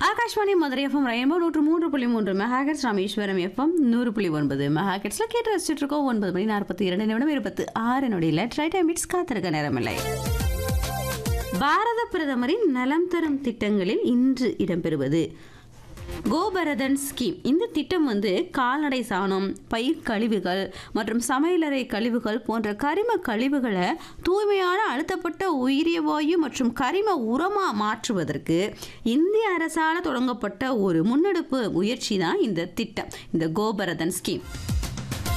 Akashvani Madurai FM rainbow நூற்று மூன்று புள்ளி மூன்று மெகாஹெட்ஸ் ராமேஸ்வரம் எஃப்எம் நூறு புள்ளி ஒன்பது மெகாஹெட்ஸ்ல கேட்டு ரசிச்சுட்டு இருக்கோம் ஒன்பது மணி நாற்பத்தி இரண்டு நிமிடம் இருபத்தி ஆறு நொடியில் ட்ரைட் மிட்ஸ் காத்திருக்க நேரமில்லை பாரத பிரதமரின் நலம் தரும் திட்டங்களில் இன்று இடம்பெறுவது கோபரதன் ஸ்கீம் இந்த திட்டம் வந்து கால்நடை சாணம் பயிர் கழிவுகள் மற்றும் சமையலறை கழிவுகள் போன்ற கரிம கழிவுகளை தூய்மையான அழுத்தப்பட்ட உயிரிய வாயு மற்றும் கரிம உரமா மாற்றுவதற்கு இந்திய அரசால் தொடங்கப்பட்ட ஒரு முன்னெடுப்பு முயற்சி தான் இந்த திட்டம் இந்த கோபரதன் ஸ்கீம்